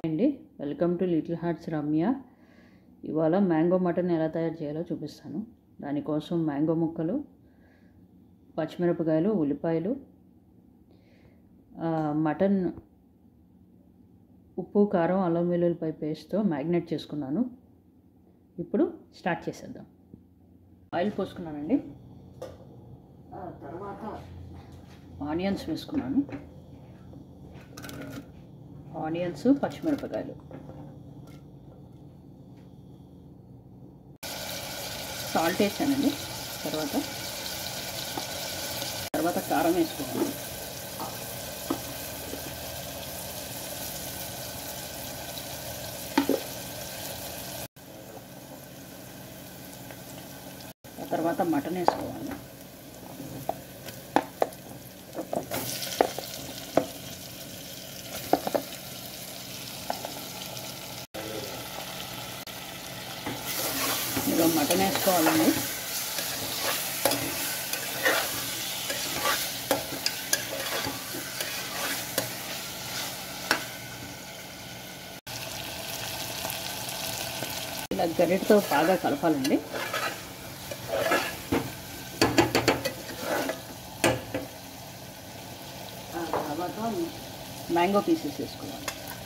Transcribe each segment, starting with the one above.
అండి welcome to little hearts Ramya ఇవాళ mango mutton ఎలా తయారు చేయాలో చూపిస్తాను దానికోసం మ్యాంగో ముక్కలు పచ్చిమిరపకాయలు ఉల్లిపాయలు ఆ, మటన్ ఉప్పు కారం అల్లం వెల్లుల్లిపాయ పేస్ట్తో మ్యాగ్నేట్ చేసుకున్నాను ఇప్పుడు స్టార్ట్ చేసేద్దాం ఆయిల్ పోసుకున్నానండి ఆ తర్వాత ఆనియన్స్ వేసుకున్నాను ఆనియన్స్ పచ్చిమిరపకాయలు సాల్ట్ వేసానండి తర్వాత తర్వాత కారం వేసుకోవాలి ఆ తర్వాత మటన్ వేసుకోవాలి మీరు మటన్ వేసుకోవాలండి ఇలా గరిటతో బాగా కలపాలండి ఆ తర్వాత మ్యాంగో పీసెస్ వేసుకోవాలి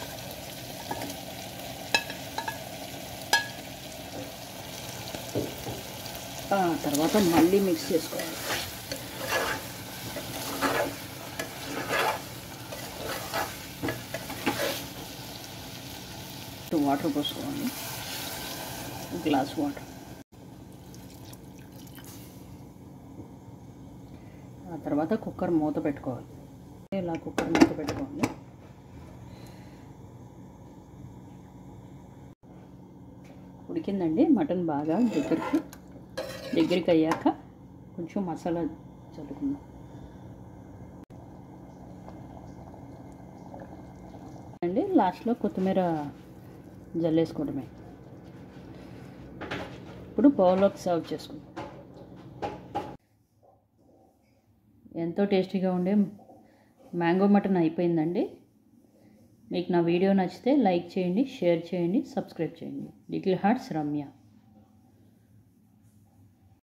ఆ తర్వాత మళ్ళీ మిక్స్ చేసుకోవాలి వాటర్ పోసుకోవాలి గ్లాస్ వాటర్ ఆ తర్వాత కుక్కర్ మూత పెట్టుకోవాలి ఇలా కుక్కర్ మూత పెట్టుకోవాలి ఉడికిందండి మటన్ బాగా దగ్గరికి దగ్గరికి అయ్యాక కొంచెం మసాలా చల్లుకుందాం అండి లాస్ట్లో కొత్తిమీర జల్లేసుకోవడమే ఇప్పుడు బౌల్లోకి సర్వ్ చేసుకుందాం ఎంతో టేస్టీగా ఉండే మ్యాంగో మటన్ అయిపోయిందండి మీకు నా వీడియో నచ్చితే లైక్ చేయండి షేర్ చేయండి సబ్స్క్రైబ్ చేయండి లిటిల్ హార్ట్స్ రమ్య